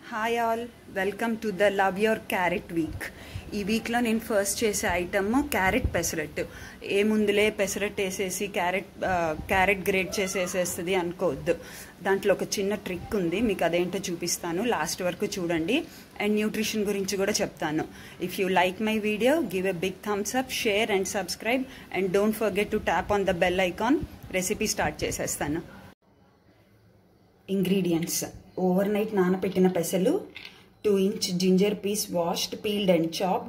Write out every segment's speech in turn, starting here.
Hi all welcome to the love your carrot week ఈ వీక్లో నేను ఫస్ట్ చేసే ఐటమ్ క్యారెట్ పెసరట్టు ఏముందులే పెసరట్టు వేసేసి క్యారెట్ క్యారెట్ గ్రేట్ చేసేసేస్తుంది అనుకోవద్దు దాంట్లో ఒక చిన్న ట్రిక్ ఉంది మీకు అదేంటో చూపిస్తాను లాస్ట్ వరకు చూడండి అండ్ న్యూట్రిషన్ గురించి కూడా చెప్తాను if you like my video give a big thumbs up share and subscribe and don't forget to tap on the bell icon recipe start చేసేస్తాను ఇంగ్రీడియంట్స్ ఓవర్ నైట్ నానపెట్టిన పెసలు two inch ginger piece washed peeled and chopped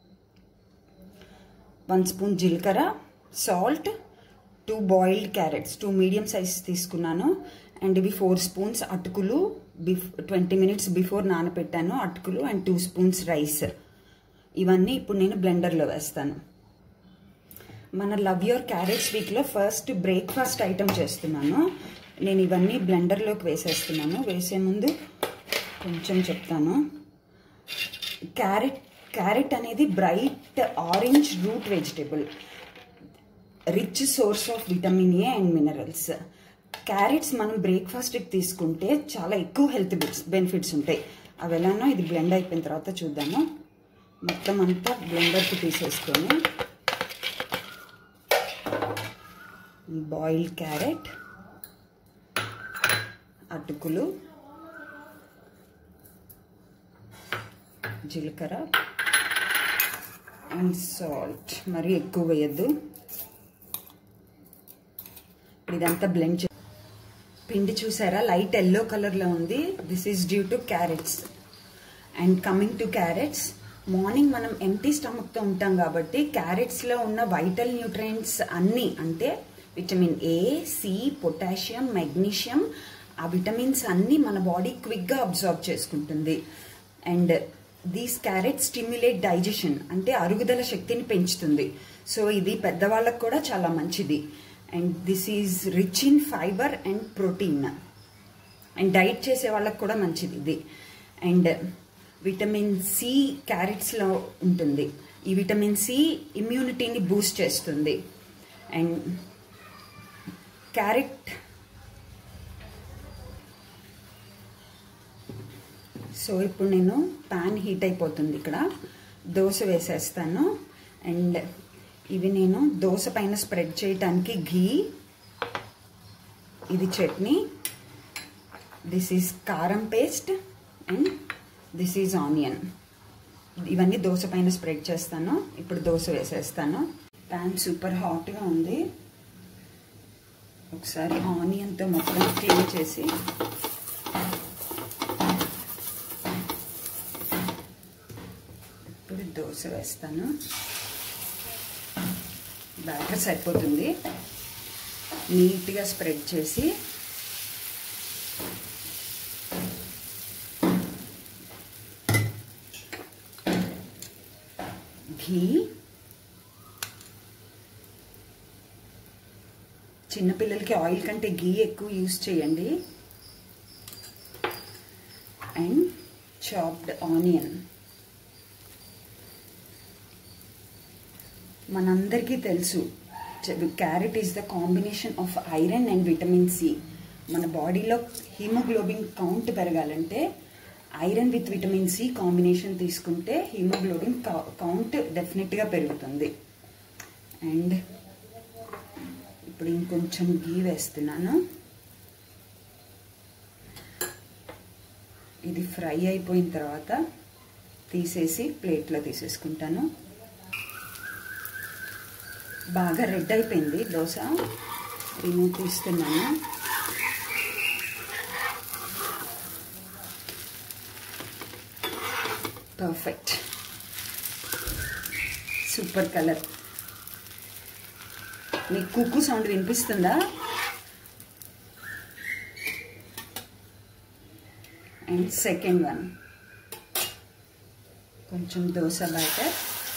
one spoon జీలకర్ర salt two boiled carrots two medium size తీసుకున్నాను and ఇవి four spoons అటుకులు బిఫ్ twenty minutes before నానపెట్టాను అటుకులు అండ్ టూ స్పూన్స్ రైస్ ఇవన్నీ ఇప్పుడు నేను బ్లెండర్లో వేస్తాను మన లవ్ యువర్ క్యారెట్స్ వీక్లో ఫస్ట్ బ్రేక్ఫాస్ట్ ఐటమ్ చేస్తున్నాను నేను ఇవన్నీ బ్లెండర్లోకి వేసేస్తున్నాను వేసే ముందు కొంచెం చెప్తాను క్యారెట్ క్యారెట్ అనేది bright orange root vegetable rich source of vitamin A and minerals carrots మనం బ్రేక్ఫాస్ట్కి తీసుకుంటే చాలా ఎక్కువ హెల్త్ బెనిఫిట్స్ ఉంటాయి అవి ఎలానో ఇది బ్లెండ్ అయిపోయిన తర్వాత చూద్దాము మొత్తం అంతా బ్లెండర్కి తీసేసుకొని బాయిల్డ్ క్యారెట్ అటుకులు జీలకర్ర అండ్ సాల్ట్ మరీ ఎక్కువ వేయద్దు ఇప్పుడు ఇదంతా బ్లెండ్ చే పిండి చూసారా లైట్ ఎల్లో కలర్లో ఉంది this is due to carrots and coming to carrots morning మనం ఎంటీ స్టమక్తో ఉంటాం కాబట్టి క్యారెట్స్లో ఉన్న వైటల్ న్యూట్రియంట్స్ అన్నీ అంటే vitamin A C potassium magnesium ఆ విటమిన్స్ అన్నీ మన బాడీ క్విక్గా అబ్జర్వ్ చేసుకుంటుంది and these carrot stimulate digestion అంటే అరుగుదల శక్తిని పెంచుతుంది సో ఇది పెద్దవాళ్ళకు కూడా చాలా మంచిది and this is rich in fibre and protein and diet చేసే వాళ్ళకి కూడా మంచిది ఇది అండ్ విటమిన్ సి క్యారెట్స్లో ఉంటుంది ఈ విటమిన్ సి ఇమ్యూనిటీని బూస్ట్ చేస్తుంది అండ్ క్యారెట్ సో ఇప్పుడు నేను ప్యాన్ హీట్ అయిపోతుంది ఇక్కడ దోశ వేసేస్తాను అండ్ ఇవి నేను దోశ పైన స్ప్రెడ్ చేయడానికి ఘీ ఇది చట్నీ దిస్ ఈజ్ కారం paste and this is onion ఇవన్నీ దోశ పైన స్ప్రెడ్ చేస్తాను ఇప్పుడు దోశ వేసేస్తాను ప్యాన్ సూపర్ హాట్గా ఉంది ఒకసారి ఆనియన్తో మొత్తం క్లీన్ చేసి ఇప్పుడు దోశ వేస్తాను బ్యాటర్ సరిపోతుంది నీట్గా స్ప్రెడ్ చేసి ఘీ చిన్నపిల్లలకి ఆయిల్ కంటే ఘీ ఎక్కువ యూస్ చేయండి అండ్ చాప్డ్ ఆనియన్ మనందరికీ తెలుసు carrot is the combination of iron and vitamin C మన బాడీలో హీమోగ్లోబిన్ కౌంట్ పెరగాలంటే iron with vitamin C combination తీసుకుంటే హీమోగ్లోబిన్ కౌంట్ డెఫినెట్గా పెరుగుతుంది అండ్ ఇప్పుడు ఇంకొంచెం గీ వేస్తున్నాను ఇది ఫ్రై అయిపోయిన తర్వాత తీసేసి ప్లేట్లో తీసేసుకుంటాను బాగా రెడ్ అయిపోయింది దోశ రిమూవ్ తీస్తున్నాను పర్ఫెక్ట్ సూపర్ కలర్ మీకు కుక్కు సౌండ్ వినిపిస్తుందా అండ్ సెకండ్ వన్ కొంచెం దోశ బ్యాటర్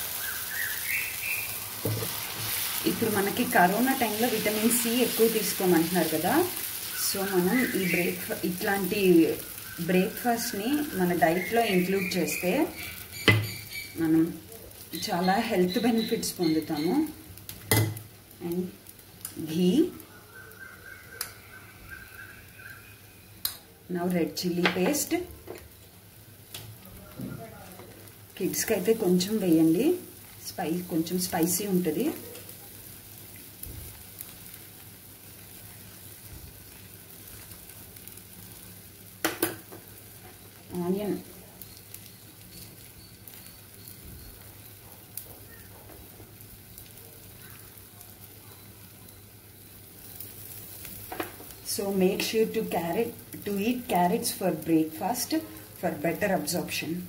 ఇప్పుడు మనకి కరోనా టైంలో విటమిన్ సి ఎక్కువ తీసుకోమంటున్నారు కదా సో మనం ఈ బ్రేక్ ఇట్లాంటి బ్రేక్ఫాస్ట్ని మన డైట్లో ఇంక్లూడ్ చేస్తే మనం చాలా హెల్త్ బెనిఫిట్స్ పొందుతాము and ghee now red chilli paste కిడ్స్కి అయితే కొంచెం వేయండి స్పై కొంచెం స్పైసీ ఉంటుంది onion So make sure to carrot to eat carrots for breakfast for better absorption.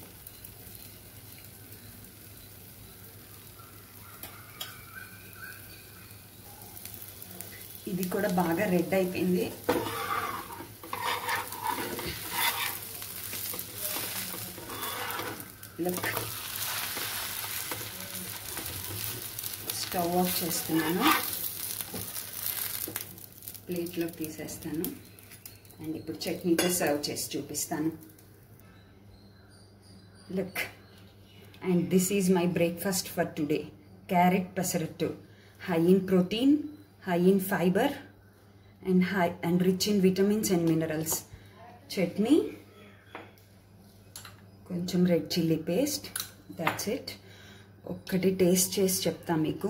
ఇది కూడా బాగా రెడ్ అయిపోయింది లుక్ స్టవ్ ఆఫ్ చేస్తున్నాను ప్లేట్లో తీసేస్తాను అండ్ ఇప్పుడు చట్నీతో సర్వ్ చేసి చూపిస్తాను look and this is my breakfast for today carrot pesarattu high in protein high in fibre and high and rich in vitamins and minerals chutney కొంచెం red chilli paste that's it ఒక్కటి taste చేసి చెప్తా మీకు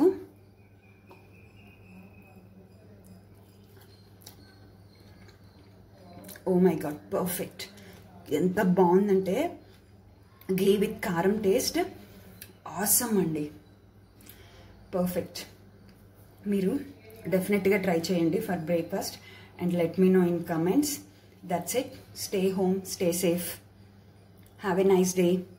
oh my god perfect ఎంత బాగుందంటే ghee with కారం taste awesome అండి perfect మీరు డెఫినెట్గా ట్రై చేయండి for breakfast and let me know in comments that's it stay home stay safe have a nice day